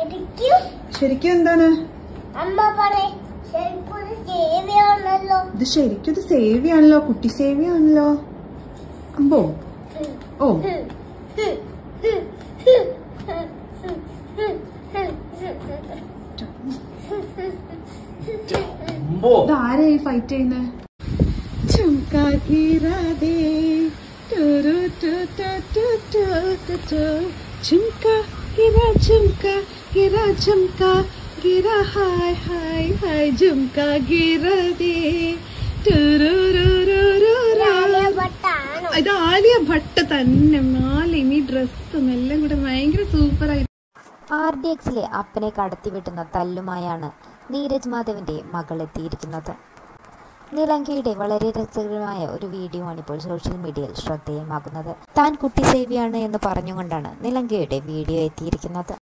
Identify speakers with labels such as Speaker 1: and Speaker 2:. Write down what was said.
Speaker 1: ശരിക്കും
Speaker 2: ശരിക്കും എന്താണ്
Speaker 1: അമ്മ പറയും ശരിക്കും ഒരു സേവയാണല്ലോ
Speaker 2: ഇത് ശരിക്കും ഇത് സേവിയാണല്ലോ കുട്ടി സേവിയാണല്ലോ അമ്പോ ഓ
Speaker 3: അമ്പോ
Speaker 2: ഇതാരായി ഫൈറ്റ് ചെയ്യുന്നത് ചുംകാ ഗിരാതെ ടുരു ടു ടു ടു ടു ടു ടു. ചുംകാ ഗിരാ ചുംകാ ഗിരാ ചുംകാ ഗിരാ ഹായ് ഹായ് ഹായ് ജുംകാ ഗിരദേ
Speaker 1: ഭട്ടാണോ
Speaker 2: ഇത് ആലിയ ഭട്ട് തന്നെ മാലിനി ഡ്രസ്സും എല്ലാം കൂടെ ഭയങ്കര സൂപ്പറായി
Speaker 4: ആർ ഡി എക്സിലെ അപ്പനെ കടത്തിവിട്ടുന്ന തല്ലുമായാണ് നീരജ് മാധവിൻ്റെ മകൾ എത്തിയിരിക്കുന്നത് നിലങ്കയുടെ വളരെ രസകരമായ ഒരു വീഡിയോ ആണ് ഇപ്പോൾ സോഷ്യൽ മീഡിയയിൽ ശ്രദ്ധേയമാകുന്നത് താൻ കുട്ടി സേവിയാണ് എന്ന് പറഞ്ഞുകൊണ്ടാണ് നിലങ്കയുടെ വീഡിയോ എത്തിയിരിക്കുന്നത്